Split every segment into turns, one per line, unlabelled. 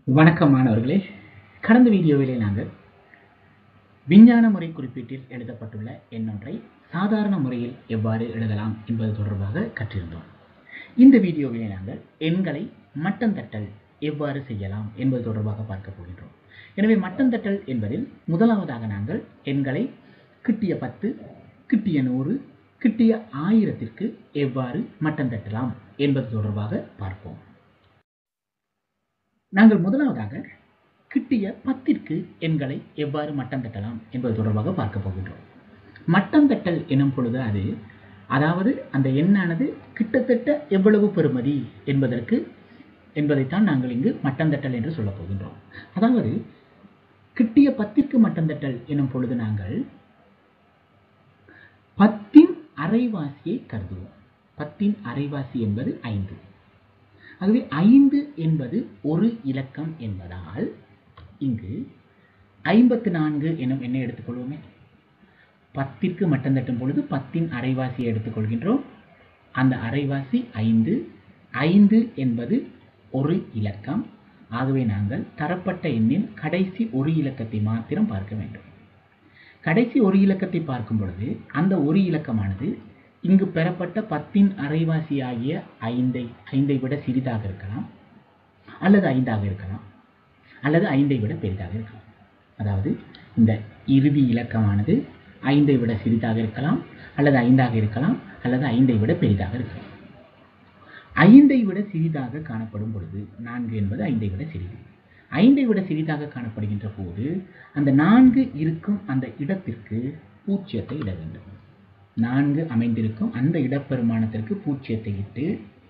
வணக்கம் மாணவர்களே கடந்த வீடியோவிலே நாங்கள் விஞ்ஞான முறை குறிப்பீட்டில் எழுதப்பட்டுள்ள எண்ணொன்றை சாதாரண முறையில் எவ்வாறு எழுதலாம் என்பது தொடர்பாக கற்றிருந்தோம் இந்த வீடியோவிலே நாங்கள் எண்களை மட்டந்தட்டல் எவ்வாறு செய்யலாம் என்பது தொடர்பாக பார்க்க போகின்றோம் எனவே மட்டந்தட்டல் என்பதில் முதலாவதாக நாங்கள் எண்களை கிட்டிய பத்து கிட்டிய நூறு கிட்டிய ஆயிரத்திற்கு எவ்வாறு மட்டந்தட்டலாம் என்பது தொடர்பாக பார்ப்போம் நாங்கள் முதலாவதாக கிட்டிய பத்திற்கு எண்களை எவ்வாறு மட்டம் தட்டலாம் என்பது தொடர்பாக பார்க்க போகின்றோம் மட்டம் தட்டல் எனும் பொழுது அது அதாவது அந்த எண்ணானது கிட்டத்தட்ட எவ்வளவு பெறுமதி என்பதற்கு என்பதைத்தான் நாங்கள் இங்கு மட்டம் தட்டல் என்று சொல்லப் போகின்றோம் அதாவது கிட்டிய பத்திற்கு மட்டம் தட்டல் எனும் பொழுது நாங்கள் பத்தின் அரைவாசியை கருதுவோம் பத்தின் அரைவாசி என்பது ஐந்து ஆகவே ஐந்து என்பது ஒரு இலக்கம் என்பதால் இங்கு ஐம்பத்து நான்கு எனும் எண்ணை எடுத்துக்கொள்வோமே பத்திற்கு மட்டம் தட்டும் பொழுது பத்தின் அரைவாசியை எடுத்துக்கொள்கின்றோம் அந்த அரைவாசி ஐந்து ஐந்து என்பது ஒரு இலக்கம் ஆகவே நாங்கள் தரப்பட்ட எண்ணின் கடைசி ஒரு இலக்கத்தை மாத்திரம் பார்க்க வேண்டும் கடைசி ஒரு இலக்கத்தை பார்க்கும் பொழுது அந்த ஒரு இலக்கமானது இங்கு பெறப்பட்ட பத்தின் அரைவாசி ஆகிய ஐந்தை ஐந்தை விட சிறிதாக இருக்கலாம் அல்லது ஐந்தாக இருக்கலாம் அல்லது ஐந்தை விட பெரிதாக இருக்கலாம் அதாவது இந்த இறுதி இலக்கமானது ஐந்தை விட சிறிதாக இருக்கலாம் அல்லது ஐந்தாக இருக்கலாம் அல்லது ஐந்தை விட பெரிதாக இருக்கலாம் ஐந்தை விட சிறிதாக காணப்படும் பொழுது நான்கு என்பது ஐந்தை விட சிறிது ஐந்தை விட சிறிதாக காணப்படுகின்ற போது அந்த நான்கு இருக்கும் அந்த இடத்திற்கு பூஜ்ஜியத்தை இட வேண்டும் நான்கு அமைந்திருக்கும் அந்த இடப்பெருமானத்திற்கு பூஜ்ஜியத்தை இட்டு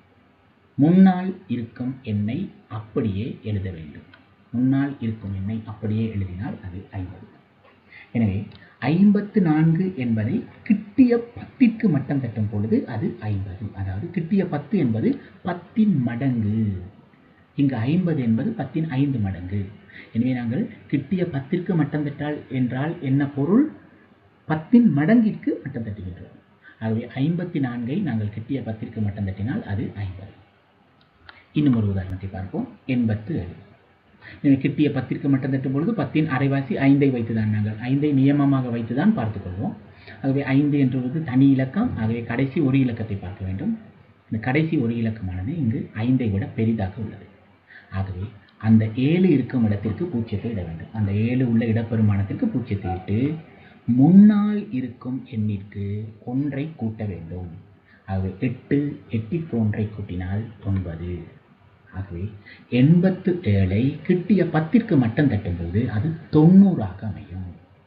முன்னால் இருக்கும் எண்ணை அப்படியே எழுத வேண்டும் முன்னால் இருக்கும் எண்ணை அப்படியே எழுதினால் அது ஐம்பது எனவே ஐம்பத்து நான்கு என்பதை கிட்டிய பத்திற்கு மட்டம் தட்டும் பொழுது அது ஐம்பது அதாவது கிட்டிய பத்து என்பது பத்தின் மடங்கு இங்கு ஐம்பது என்பது பத்தின் ஐந்து மடங்கு எனவே நாங்கள் கிட்டிய பத்திற்கு மட்டம் தட்டால் என்றால் என்ன பொருள் பத்தின் மடங்கிற்கு மட்டம் தட்டுகின்றோம் ஆகவே ஐம்பத்தி நான்கை நாங்கள் கிட்டிய பத்திற்கு மட்டம் தட்டினால் அது ஐம்பது இன்னும் ஒரு உதாரணத்தை பார்ப்போம் எண்பத்து ஏழு எனவே கிட்டிய பத்திற்கு மட்டம் தட்டும் பொழுது பத்தின் அரைவாசி ஐந்தை வைத்துதான் நாங்கள் ஐந்தை நியமமாக வைத்துதான் பார்த்துக்கொள்வோம் ஆகவே ஐந்து என்றுவது தனி இலக்கம் ஆகவே கடைசி ஒரு இலக்கத்தை பார்க்க வேண்டும் இந்த கடைசி ஒரு இலக்கமானது இங்கு ஐந்தை விட பெரிதாக உள்ளது ஆகவே அந்த ஏழு இருக்கும் இடத்திற்கு பூச்சியத்தை இட வேண்டும் அந்த ஏழு உள்ள இடப்பெருமானத்திற்கு பூச்சியத்தை இட்டு முன்னால் இருக்கும் எண்ணிற்கு ஒன்றை கூட்ட வேண்டும் ஆகவே எட்டு எட்டிற்கு ஒன்றை கூட்டினால் ஒன்பது ஆகவே எண்பத்து ஏழை கிட்டிய பத்திற்கு மட்டம் தட்டும்போது அது தொண்ணூறாக அமையும்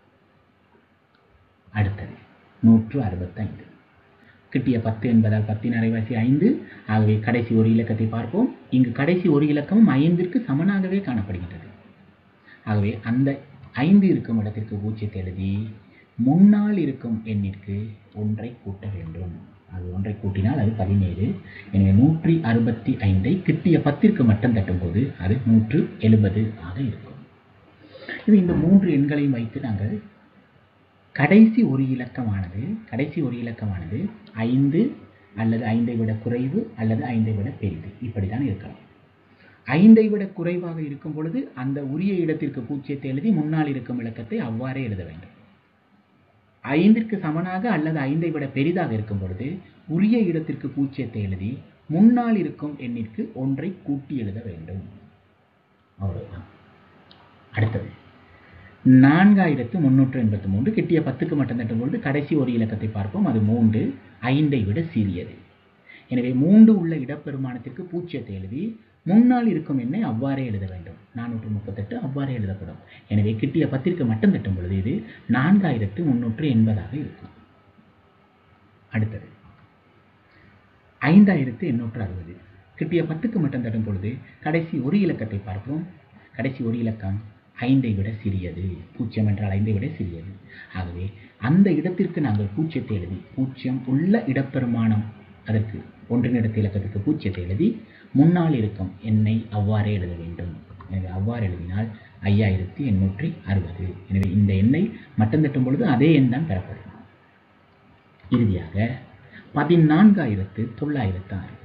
அடுத்தது நூற்று அறுபத்தைந்து கிட்டிய பத்து என்பதால் பத்தின் அரைவாசி ஐந்து ஆகவே கடைசி ஒரு இலக்கத்தை பார்ப்போம் இங்கு கடைசி ஒரு இலக்கமும் ஐந்திற்கு சமனாகவே காணப்படுகின்றது ஆகவே அந்த ஐந்து இருக்கும் இடத்திற்கு பூஜ்ஜியத்தை எழுதி முன்னால் இருக்கும் எண்ணிற்கு ஒன்றை கூட்ட வேண்டும் அது ஒன்றை கூட்டினால் அது பதினேழு எனவே நூற்றி அறுபத்தி ஐந்தை கிட்டிய பத்திற்கு மட்டும் தட்டும்போது அது நூற்று எழுபது ஆக இருக்கும் இது இந்த மூன்று எண்களையும் வைத்து நாங்கள் கடைசி ஒரு இலக்கமானது கடைசி ஒரு இலக்கமானது ஐந்து அல்லது ஐந்தை விட குறைவு அல்லது ஐந்தை விட பெரிது இப்படித்தான் இருக்கலாம் ஐந்தை விட குறைவாக இருக்கும் பொழுது அந்த உரிய இடத்திற்கு பூச்சியத்தை எழுதி முன்னால் இருக்கும் இலக்கத்தை அவ்வாறே எழுத வேண்டும் ஐந்திற்கு சமனாக அல்லது ஐந்தை விட பெரிதாக இருக்கும் பொழுது உரிய இடத்திற்கு பூச்சியத்தை எழுதி முன்னால் இருக்கும் எண்ணிற்கு ஒன்றை கூட்டி எழுத வேண்டும் அவ்வளவுதான் அடுத்தது நான்காயிரத்து முன்னூற்று எண்பத்தி மூன்று கிட்டிய பத்துக்கு மட்டும் தட்டும் பொழுது கடைசி ஒரு இலக்கத்தை பார்ப்போம் அது மூன்று ஐந்தை விட சிறியது எனவே மூன்று உள்ள இடப்பெருமானத்திற்கு பூச்சியத்தை எழுதி முன்னால் இருக்கும் எண்ணை அவ்வாறே எழுத வேண்டும் நானூற்று முப்பத்தெட்டு அவ்வாறே எழுதப்படும் எனவே கிட்டிய பத்திற்கு மட்டும் தட்டும் பொழுது இது நான்காயிரத்து முன்னூற்று எண்பதாக இருக்கும் அடுத்தது ஐந்தாயிரத்து எண்ணூற்று அறுபது கிட்டிய பத்துக்கு மட்டும் தட்டும் பொழுது கடைசி ஒரு இலக்கத்தை பார்ப்போம் கடைசி ஒரு இலக்கம் ஐந்தை விட சிறியது பூஜ்ஜியம் என்றால் ஐந்தை விட சிறியது ஆகவே அந்த இடத்திற்கு நாங்கள் பூஜ்ஜியத்தை எழுதி பூஜ்ஜியம் உள்ள இடப்பெருமானம் அதற்கு ஒன்றினிடத்து இலக்கத்துக்கு பூஜ்ஜியத்தை எழுதி முன்னால் இருக்கும் எண்ணை அவ்வாறே எழுத வேண்டும் எனவே அவ்வாறு எழுதினால் ஐயாயிரத்தி எண்ணூற்றி அறுபது எனவே இந்த எண்ணை மட்டம் தட்டும் பொழுது அதே எண் தான் பெறப்படும் இறுதியாக பதினான்காயிரத்து தொள்ளாயிரத்து ஆறு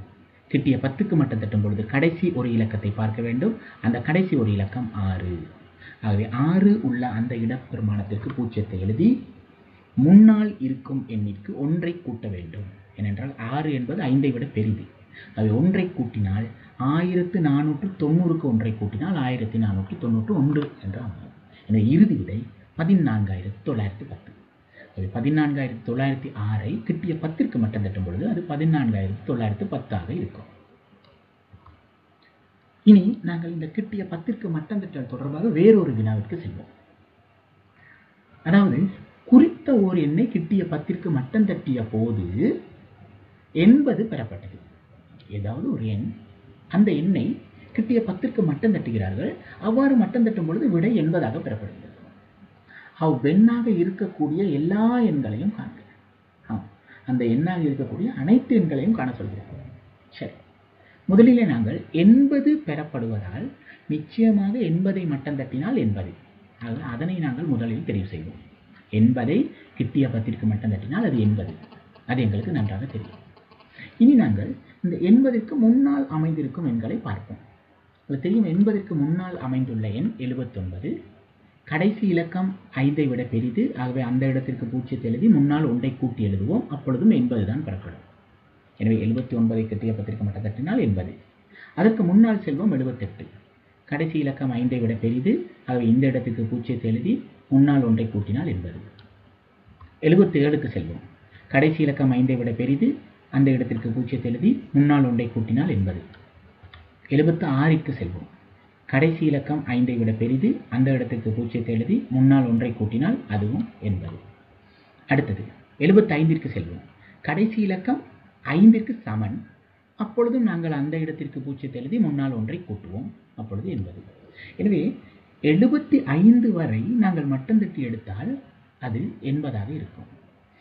கிட்டிய பத்துக்கு மட்டம் தட்டும் பொழுது கடைசி ஒரு இலக்கத்தை பார்க்க வேண்டும் அந்த கடைசி ஒரு இலக்கம் ஆறு ஆகவே ஆறு உள்ள அந்த இடப்பெருமானத்திற்கு பூஜ்ஜியத்தை எழுதி முன்னால் இருக்கும் எண்ணிற்கு ஒன்றை கூட்ட வேண்டும் ஏனென்றால் ஆறு என்பது ஐந்தை விட பெரிது அவை ஒன்றை கூட்டினால் ஆயிரத்து நானூற்று தொண்ணூறுக்கு ஒன்றை கூட்டினால் ஆயிரத்தி நானூற்று தொண்ணூற்று ஒன்று என்று அமையும் எனவே இறுதி விடை பதினான்காயிரத்து தொள்ளாயிரத்து பத்து அது பதினான்காயிரத்து தொள்ளாயிரத்தி ஆறை கிட்டிய பத்திற்கு மட்டம் தட்டும் பொழுது அது பதினான்காயிரத்து தொள்ளாயிரத்து பத்தாக இருக்கும் இனி நாங்கள் இந்த கிட்டிய பத்திற்கு மட்டம் தட்டல் தொடர்பாக வேறொரு வினாவிற்கு செல்வோம் அதாவது குறித்த ஓர் எண்ணை கிட்டிய பத்திற்கு மட்டம் தட்டிய போது எண்பது பெறப்பட்டது ஏதாவது ஒரு எண் அந்த எண்ணை கிட்டிய பத்திற்கு மட்டம் தட்டுகிறார்கள் அவ்வாறு மட்டம் தட்டும் பொழுது விடை எண்பதாக பெறப்படுகிறது அவ்வெண்ணாக இருக்கக்கூடிய எல்லா எண்களையும் காண்க ஆம் அந்த எண்ணாக இருக்கக்கூடிய அனைத்து எண்களையும் காண சொல்கிறோம் சரி முதலிலே நாங்கள் எண்பது பெறப்படுவதால் நிச்சயமாக எண்பதை மட்டம் தட்டினால் எண்பது ஆக அதனை நாங்கள் முதலில் தெரிவு செய்வோம் எண்பதை கிட்டிய பத்திற்கு மட்டம் தட்டினால் அது எண்பது அது எங்களுக்கு நன்றாக தெரியும் இனி நாங்கள் இந்த எண்பதற்கு முன்னால் அமைந்திருக்கும் எண்களை பார்ப்போம் உங்களுக்கு தெரியும் எண்பதற்கு முன்னால் அமைந்துள்ள எண் எழுபத்தொன்பது கடைசி இலக்கம் ஐந்தை விட பெரிது ஆகவே அந்த இடத்திற்கு பூஜ்ஜியத்தை எழுதி முன்னால் ஒன்றை கூட்டி எழுதுவோம் அப்பொழுதும் எண்பது தான் பெறப்படும் எனவே எழுபத்தி ஒன்பதை கட்டிய பத்திரிக்கை மட்டம் தட்டினால் எண்பது அதற்கு முன்னால் செல்வோம் எழுபத்தெட்டு கடைசி இலக்கம் ஐந்தை விட பெரிது ஆகவே இந்த இடத்துக்கு பூஜ்ஜியத்தை எழுதி முன்னால் ஒன்றை கூட்டினால் எண்பது எழுபத்தி ஏழுக்கு செல்வோம் கடைசி இலக்கம் ஐந்தை விட பெரிது அந்த இடத்திற்கு பூஜ்ஜியத்தை எழுதி முன்னால் ஒன்றை கூட்டினால் எண்பது எழுபத்து ஆறிற்கு செல்வோம் கடைசி இலக்கம் ஐந்தை விட பெரிது அந்த இடத்திற்கு பூஜ்ஜியத்தை எழுதி முன்னால் ஒன்றை கூட்டினால் அதுவும் எண்பது அடுத்தது எழுபத்தி ஐந்திற்கு செல்வோம் கடைசி இலக்கம் ஐந்திற்கு சமன் அப்பொழுதும் நாங்கள் அந்த இடத்திற்கு பூஜ்ஜியத்தை எழுதி முன்னால் ஒன்றை கூட்டுவோம் அப்பொழுது எண்பது எனவே எழுபத்தி ஐந்து வரை நாங்கள் மட்டம் தட்டி எடுத்தால் அது எண்பதாக இருக்கும்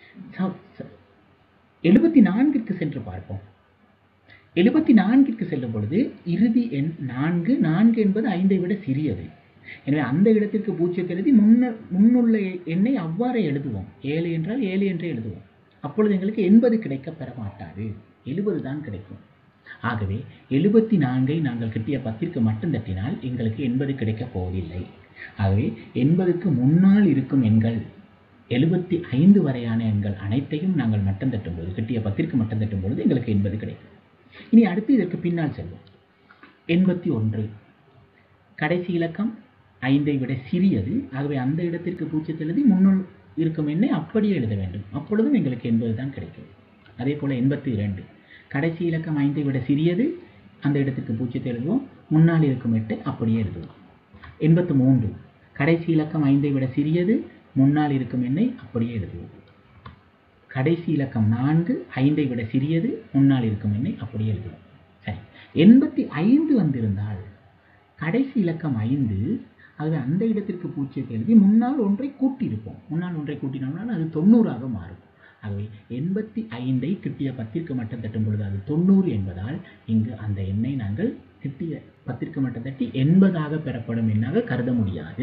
எழுபத்தி நான்கிற்கு சென்று பார்ப்போம் எழுபத்தி நான்கிற்கு செல்லும் பொழுது இறுதி எண் நான்கு நான்கு என்பது ஐந்தை விட சிறியது எனவே அந்த இடத்திற்கு பூஜ்ஜியத்தை எழுதி முன்னர் முன்னுள்ள எண்ணை அவ்வாறே எழுதுவோம் ஏழு என்றால் ஏழு என்றே எழுதுவோம் அப்பொழுது எங்களுக்கு எண்பது கிடைக்க பெற மாட்டாது எழுபது தான் கிடைக்கும் ஆகவே எழுபத்தி நான்கை நாங்கள் கிட்டிய பத்திற்கு மட்டும் தட்டினால் எங்களுக்கு எண்பது கிடைக்கப் போவதில்லை ஆகவே எண்பதுக்கு முன்னால் இருக்கும் எண்கள் எழுபத்தி ஐந்து வரையான எண்கள் அனைத்தையும் நாங்கள் மட்டம் தட்டும் பொழுது கிட்டிய பத்திற்கு மட்டம் தட்டும் பொழுது எங்களுக்கு எண்பது கிடைக்கும் இனி அடுத்து இதற்கு பின்னால் செல்வோம் எண்பத்தி ஒன்று கடைசி இலக்கம் ஐந்தை விட சிறியது ஆகவே அந்த இடத்திற்கு பூஜ்ஜியத்தை எழுதி முன்னுள் இருக்கும் எண்ணை அப்படியே எழுத வேண்டும் அப்பொழுதும் எங்களுக்கு எண்பது தான் கிடைக்கும் அதே போல் எண்பத்தி இரண்டு கடைசி இலக்கம் ஐந்தை விட சிறியது அந்த இடத்திற்கு பூஜ்ஜியத்தை எழுதுவோம் முன்னால் இருக்கும் எட்டை அப்படியே எழுதுவோம் எண்பத்து மூன்று கடைசி இலக்கம் ஐந்தை விட சிறியது முன்னால் இருக்கும் எண்ணை அப்படியே எழுதுவோம் கடைசி இலக்கம் நான்கு ஐந்தை விட சிறியது முன்னால் இருக்கும் எண்ணை அப்படியே எழுதுவோம் சரி எண்பத்தி ஐந்து வந்திருந்தால் கடைசி இலக்கம் ஐந்து ஆகவே அந்த இடத்திற்கு பூஜ்ஜியத்தை எழுதி முன்னால் ஒன்றை கூட்டியிருப்போம் முன்னால் ஒன்றை கூட்டினோம்னால் அது தொண்ணூறாக மாறும் ஆகவே எண்பத்தி ஐந்தை கிட்டிய பத்திற்கு மட்டம் தட்டும் பொழுது அது தொண்ணூறு என்பதால் இங்கு அந்த எண்ணை நாங்கள் கிட்டிய பத்திற்கு மட்டம் தட்டி எண்பதாக பெறப்படும் எண்ணாக கருத முடியாது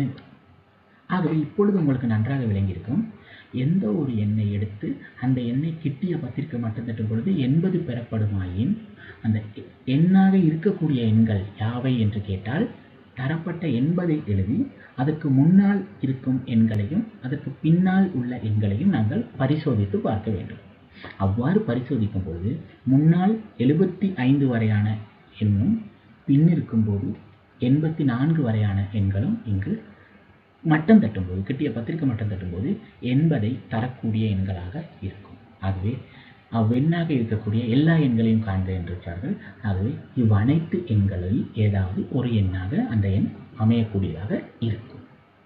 ஆகவே இப்பொழுது உங்களுக்கு நன்றாக விளங்கியிருக்கும் எந்த ஒரு எண்ணை எடுத்து அந்த எண்ணை கிட்டிய பத்திற்கு மட்டம் தட்டும் பொழுது எண்பது பெறப்படுமாயின் அந்த எண்ணாக இருக்கக்கூடிய எண்கள் யாவை என்று கேட்டால் தரப்பட்ட எண்பதை எழுதி அதற்கு முன்னால் இருக்கும் எண்களையும் அதற்கு பின்னால் உள்ள எண்களையும் நாங்கள் பரிசோதித்து பார்க்க வேண்டும் அவ்வாறு பரிசோதிக்கும் பொழுது முன்னால் எழுபத்தி ஐந்து வரையான எண்ணும் பின்னிருக்கும் போது எண்பத்தி நான்கு வரையான எண்களும் இங்கு மட்டம் தட்டும்போது கிட்டிய பத்திரிக்கை மட்டம் தட்டும்போது எண்பதை தரக்கூடிய எண்களாக இருக்கும் ஆகவே அவ்வெண்ணாக இருக்கக்கூடிய எல்லா எண்களையும் காண்க என்றார்கள் ஆகவே இவ்வனைத்து எண்களில் ஏதாவது ஒரு எண்ணாக அந்த எண் அமையக்கூடியதாக இருக்கும்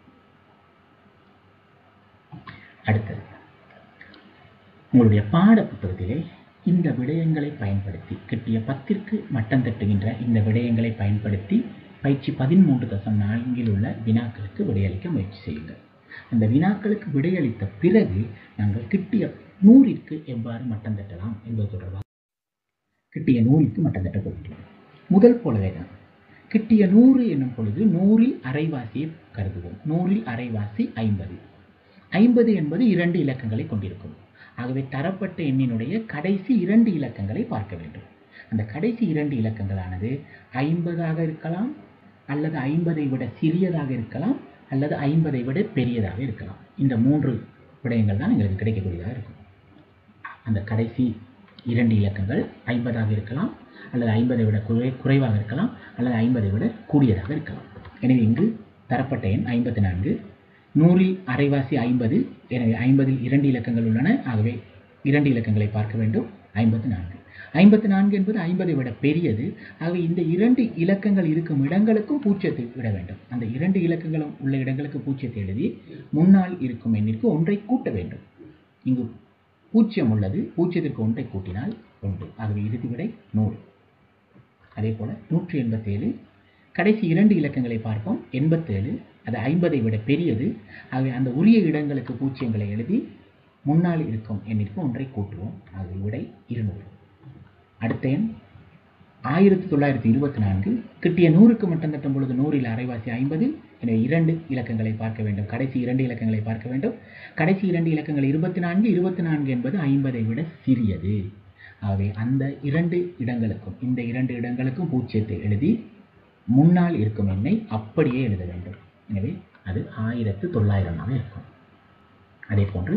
அடுத்தது உங்களுடைய பாட புத்தகத்திலே இந்த விடயங்களை பயன்படுத்தி கிட்டிய பத்திற்கு மட்டம் தட்டுகின்ற இந்த விடயங்களை பயன்படுத்தி பயிற்சி பதிமூன்று தசம் நான்கில் உள்ள வினாக்களுக்கு விடையளிக்க முயற்சி செய்யுங்கள் அந்த வினாக்களுக்கு விடையளித்த பிறகு நாங்கள் கிட்டிய நூறிற்கு எவ்வாறு மட்டம் தட்டலாம் என்பது தொடர்பாக கிட்டிய நூறிற்கு மட்டம் தட்ட போகின்றோம் முதல் போலவே தான் கிட்டிய நூறு என்னும் பொழுது நூறில் அரைவாசியை கருதுவோம் நூறில் அரைவாசி ஐம்பது ஐம்பது என்பது இரண்டு இலக்கங்களை கொண்டிருக்கும் ஆகவே தரப்பட்ட எண்ணினுடைய கடைசி இரண்டு இலக்கங்களை பார்க்க வேண்டும் அந்த கடைசி இரண்டு இலக்கங்களானது ஐம்பதாக இருக்கலாம் அல்லது ஐம்பதை விட சிறியதாக இருக்கலாம் அல்லது ஐம்பதை விட பெரியதாக இருக்கலாம் இந்த மூன்று விடயங்கள் தான் எங்களுக்கு கிடைக்கக்கூடியதாக இருக்கும் அந்த கடைசி இரண்டு இலக்கங்கள் ஐம்பதாக இருக்கலாம் அல்லது ஐம்பதை விட குறை குறைவாக இருக்கலாம் அல்லது ஐம்பதை விட கூடியதாக இருக்கலாம் எனவே இங்கு தரப்பட்ட எண் ஐம்பத்தி நான்கு நூறில் அரைவாசி ஐம்பது எனவே ஐம்பதில் இரண்டு இலக்கங்கள் உள்ளன ஆகவே இரண்டு இலக்கங்களை பார்க்க வேண்டும் ஐம்பத்தி நான்கு ஐம்பத்தி நான்கு என்பது ஐம்பதை விட பெரியது ஆகவே இந்த இரண்டு இலக்கங்கள் இருக்கும் இடங்களுக்கும் பூஜ்ஜியத்தை விட வேண்டும் அந்த இரண்டு இலக்கங்களும் உள்ள இடங்களுக்கு பூஜ்ஜியத்தை எழுதி முன்னால் இருக்கும் எண்ணிற்கு ஒன்றை கூட்ட வேண்டும் இங்கு பூஜ்ஜியம் உள்ளது பூஜ்ஜியத்திற்கு ஒன்றை கூட்டினால் ஒன்று ஆகவே இறுதி விடை நூறு அதே போல நூற்றி எண்பத்தேழு கடைசி இரண்டு இலக்கங்களை பார்ப்போம் எண்பத்தேழு அது ஐம்பதை விட பெரியது ஆகவே அந்த உரிய இடங்களுக்கு பூஜ்ஜியங்களை எழுதி முன்னால் இருக்கும் எண்ணிற்கு ஒன்றை கூட்டுவோம் ஆகவே விடை இருநூறு அடுத்த எண் ஆயிரத்தி தொள்ளாயிரத்தி இருபத்தி நான்கு கிட்டிய நூறுக்கு மட்டும் தட்டும் பொழுது நூறில் அரைவாசி ஐம்பது எனவே இரண்டு இலக்கங்களை பார்க்க வேண்டும் கடைசி இரண்டு இலக்கங்களை பார்க்க வேண்டும் கடைசி இரண்டு இலக்கங்கள் இருபத்தி நான்கு இருபத்தி நான்கு என்பது ஐம்பதை விட சிறியது ஆகவே அந்த இரண்டு இடங்களுக்கும் இந்த இரண்டு இடங்களுக்கும் பூஜ்ஜியத்தை எழுதி முன்னால் இருக்கும் எண்ணை அப்படியே எழுத வேண்டும் எனவே அது ஆயிரத்து தொள்ளாயிரமாக இருக்கும் அதே போன்று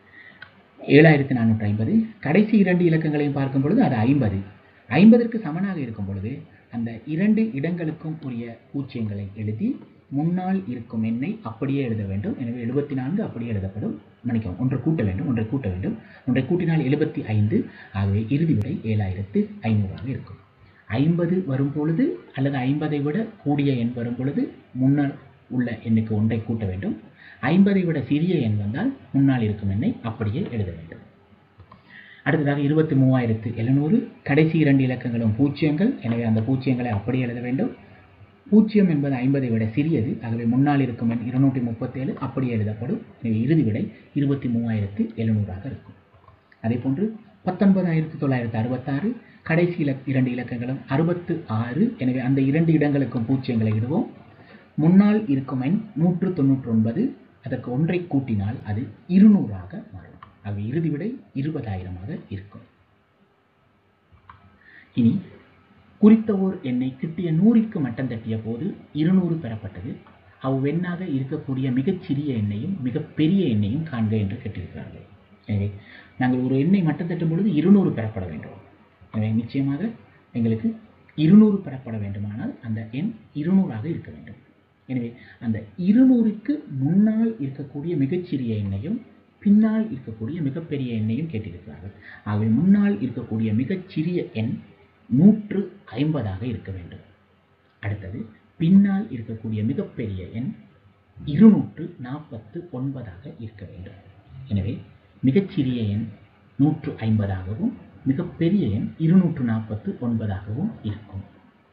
ஏழாயிரத்தி நானூற்றி ஐம்பது கடைசி இரண்டு இலக்கங்களையும் பார்க்கும் பொழுது அது ஐம்பது ஐம்பதற்கு சமனாக இருக்கும் பொழுது அந்த இரண்டு இடங்களுக்கும் உரிய பூஜ்ஜியங்களை எழுதி முன்னால் இருக்கும் எண்ணை அப்படியே எழுத வேண்டும் எனவே எழுபத்தி நான்கு அப்படியே எழுதப்படும் மன்னிக்கவும் ஒன்றை கூட்ட வேண்டும் ஒன்றை கூட்ட வேண்டும் ஒன்றை கூட்டினால் எழுபத்தி ஐந்து ஆகவே இறுதி விடை ஏழாயிரத்து ஐநூறாக இருக்கும் ஐம்பது வரும் பொழுது அல்லது ஐம்பதை விட கூடிய எண் வரும் பொழுது முன்னால் உள்ள எண்ணுக்கு ஒன்றை கூட்ட வேண்டும் ஐம்பதை விட சிறிய எண் வந்தால் முன்னால் இருக்கும் எண்ணை அப்படியே எழுத வேண்டும் அடுத்ததாக இருபத்தி மூவாயிரத்து எழுநூறு கடைசி இரண்டு இலக்கங்களும் பூஜ்ஜியங்கள் எனவே அந்த பூஜ்ஜியங்களை அப்படியே எழுத வேண்டும் பூஜ்ஜியம் என்பது ஐம்பதை விட சிறியது ஆகவே முன்னால் இருக்கும் எண் இருநூற்றி முப்பத்தேழு அப்படியே எழுதப்படும் எனவே இறுதி விடை இருபத்தி மூவாயிரத்து எழுநூறாக இருக்கும் அதே போன்று பத்தொன்பதாயிரத்து தொள்ளாயிரத்து அறுபத்தாறு கடைசி இல இரண்டு இலக்கங்களும் அறுபத்து ஆறு எனவே அந்த இரண்டு இடங்களுக்கும் பூஜ்ஜியங்களை இடுவோம் முன்னால் இருக்கும் எண் நூற்று தொண்ணூற்றி ஒன்பது அதற்கு ஒன்றை கூட்டினால் அது இருநூறாக மாறும் ஆகவே இறுதி விடை இருபதாயிரமாக இருக்கும் இனி குறித்த ஓர் எண்ணை கிட்டிய நூறிற்கு மட்டம் தட்டிய போது இருநூறு பெறப்பட்டது அவ்வெண்ணாக இருக்கக்கூடிய மிகச்சிறிய எண்ணையும் மிகப்பெரிய எண்ணையும் காண்க என்று கேட்டிருக்கிறார்கள் எனவே நாங்கள் ஒரு எண்ணை மட்டம் தட்டும் பொழுது இருநூறு பெறப்பட வேண்டும் எனவே நிச்சயமாக எங்களுக்கு இருநூறு பெறப்பட வேண்டுமானால் அந்த எண் இருநூறாக இருக்க வேண்டும் எனவே அந்த இருநூறுக்கு முன்னால் இருக்கக்கூடிய மிகச்சிறிய எண்ணையும் பின்னால் இருக்கக்கூடிய மிகப்பெரிய எண்ணையும் கேட்டிருக்கிறார்கள் ஆகவே முன்னால் இருக்கக்கூடிய மிகச்சிறிய எண் நூற்று ஐம்பதாக இருக்க வேண்டும் அடுத்தது பின்னால் இருக்கக்கூடிய மிகப்பெரிய எண் இருநூற்று நாற்பத்து ஒன்பதாக இருக்க வேண்டும் எனவே மிகச்சிறிய எண் நூற்று ஐம்பதாகவும் மிகப்பெரிய எண் இருநூற்று நாற்பத்து ஒன்பதாகவும் இருக்கும்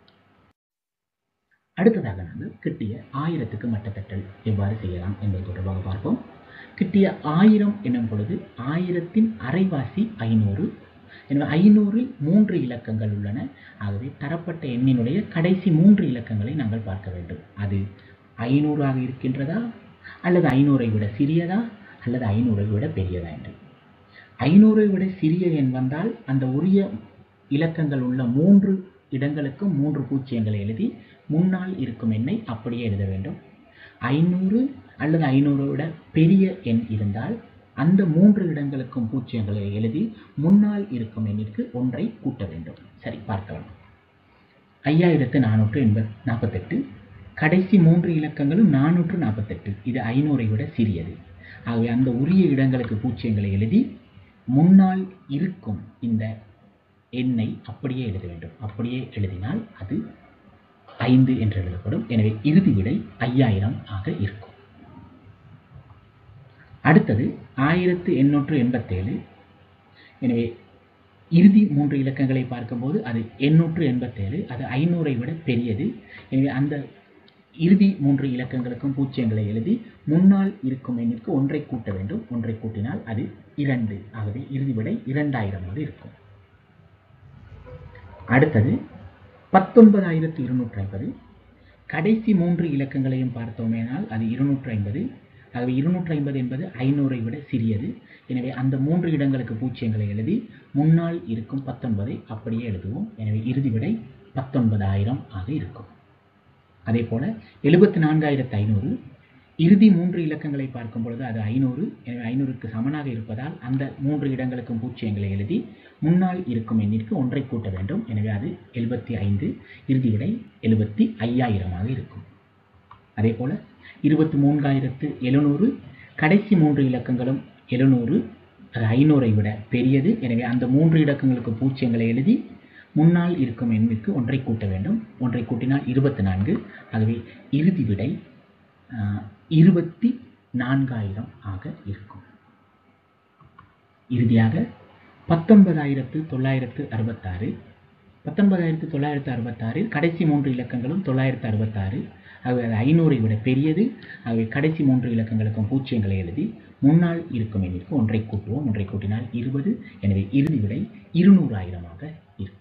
அடுத்ததாக நாங்கள் கிட்டிய ஆயிரத்துக்கு மட்டத்தட்டல் எவ்வாறு செய்யலாம் என்பது தொடர்பாக பார்ப்போம் கிட்டிய ஆயிரம் என்னும் பொழுது ஆயிரத்தின் அரைவாசி ஐநூறு எனவே ஐநூறில் மூன்று இலக்கங்கள் உள்ளன ஆகவே தரப்பட்ட எண்ணினுடைய கடைசி மூன்று இலக்கங்களை நாங்கள் பார்க்க வேண்டும் அது ஐநூறாக இருக்கின்றதா அல்லது ஐநூறை விட சிறியதா அல்லது ஐநூறை விட பெரியதா என்று ஐநூறை விட சிறிய எண் வந்தால் அந்த உரிய இலக்கங்கள் உள்ள மூன்று இடங்களுக்கும் மூன்று பூஜ்ஜியங்களை எழுதி முன்னால் இருக்கும் எண்ணை அப்படியே எழுத வேண்டும் ஐநூறு அல்லது ஐநூறை விட பெரிய எண் இருந்தால் அந்த மூன்று இடங்களுக்கும் பூஜ்ஜியங்களை எழுதி முன்னால் இருக்கும் எண்ணிற்கு ஒன்றை கூட்ட வேண்டும் சரி பார்க்கலாம் ஐயாயிரத்து நானூற்று எண்பத் நாற்பத்தெட்டு கடைசி மூன்று இலக்கங்களும் நானூற்று நாற்பத்தெட்டு இது ஐநூறை விட சிறியது ஆகவே அந்த உரிய இடங்களுக்கு பூஜ்ஜியங்களை எழுதி முன்னால் இருக்கும் இந்த எண்ணை அப்படியே எழுத வேண்டும் அப்படியே எழுதினால் அது ஐந்து என்று எழுதப்படும் எனவே இறுதி விடை ஐயாயிரம் ஆக இருக்கும் அடுத்தது ஆயிரத்து எண்ணூற்று எண்பத்தேழு எனவே இறுதி மூன்று இலக்கங்களை பார்க்கும்போது அது எண்ணூற்று எண்பத்தேழு அது ஐநூறை விட பெரியது எனவே அந்த இறுதி மூன்று இலக்கங்களுக்கும் பூஜ்ஜியங்களை எழுதி முன்னால் இருக்கும் எண்ணிற்கு ஒன்றை கூட்ட வேண்டும் ஒன்றை கூட்டினால் அது இரண்டு ஆகவே இறுதி விடை இரண்டாயிரமாக இருக்கும் அடுத்தது பத்தொன்பதாயிரத்து இருநூற்றி ஐம்பது கடைசி மூன்று இலக்கங்களையும் பார்த்தோமேனால் அது இருநூற்றி ஐம்பது ஆகவே இருநூற்றி ஐம்பது என்பது ஐநூறை விட சிறியது எனவே அந்த மூன்று இடங்களுக்கு பூஜ்ஜியங்களை எழுதி முன்னால் இருக்கும் பத்தொன்பதை அப்படியே எழுதுவோம் எனவே இறுதி விடை பத்தொன்பதாயிரம் ஆக இருக்கும் அதே போல எழுபத்தி நான்காயிரத்து ஐநூறு இறுதி மூன்று இலக்கங்களை பார்க்கும் பொழுது அது ஐநூறு எனவே ஐநூறுக்கு சமனாக இருப்பதால் அந்த மூன்று இடங்களுக்கும் பூஜ்ஜியங்களை எழுதி முன்னால் இருக்கும் எண்ணிற்கு ஒன்றை கூட்ட வேண்டும் எனவே அது எழுபத்தி ஐந்து இறுதி விடை எழுபத்தி ஐயாயிரமாக இருக்கும் அதே போல இருபத்தி மூன்றாயிரத்து எழுநூறு கடைசி மூன்று இலக்கங்களும் எழுநூறு அது ஐநூறை விட பெரியது எனவே அந்த மூன்று இலக்கங்களுக்கு பூஜ்ஜியங்களை எழுதி முன்னால் இருக்கும் எண்ணிற்கு ஒன்றை கூட்ட வேண்டும் ஒன்றை கூட்டினால் இருபத்தி நான்கு ஆகவே இறுதி விடை ஆஹ், இருபத்தி நான்காயிரம் ஆக இருக்கும் இறுதியாக பத்தொன்பதாயிரத்து தொள்ளாயிரத்து அறுபத்தாறு பத்தொன்பதாயிரத்து தொள்ளாயிரத்து அறுபத்தாறில் கடைசி மூன்று இலக்கங்களும் தொள்ளாயிரத்து அறுபத்தாறு ஆகவே அது ஐநூறை விட பெரியது ஆகவே கடைசி மூன்று இலக்கங்களுக்கும் பூஜ்ஜியங்களை எழுதி முன்னால் இருக்கும் எண்ணிற்கு ஒன்றை கூட்டுவோம் ஒன்றை கூட்டினால் இருபது எனவே இறுதி விடை இருநூறாயிரமாக இருக்கும்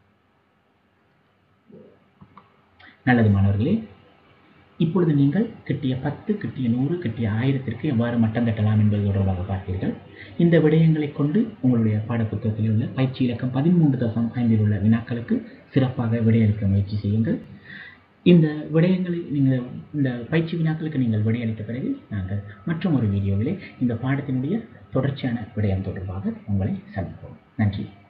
நல்லது மாணவர்களே இப்பொழுது நீங்கள் கிட்டிய பத்து கிட்டிய நூறு கிட்டிய ஆயிரத்திற்கு எவ்வாறு மட்டம் தட்டலாம் என்பது தொடர்பாக பார்த்தீர்கள் இந்த விடயங்களை கொண்டு உங்களுடைய பாடப்புத்தகத்தில் உள்ள பயிற்சி இலக்கம் பதிமூன்று தசம் ஐந்தில் உள்ள வினாக்களுக்கு சிறப்பாக விடையளிக்க முயற்சி செய்யுங்கள் இந்த விடயங்களை நீங்கள் இந்த பயிற்சி வினாக்களுக்கு நீங்கள் விடையளித்த பிறகு நாங்கள் மற்றும் ஒரு வீடியோவிலே இந்த பாடத்தினுடைய தொடர்ச்சியான விடயம் தொடர்பாக உங்களை சந்திப்போம் நன்றி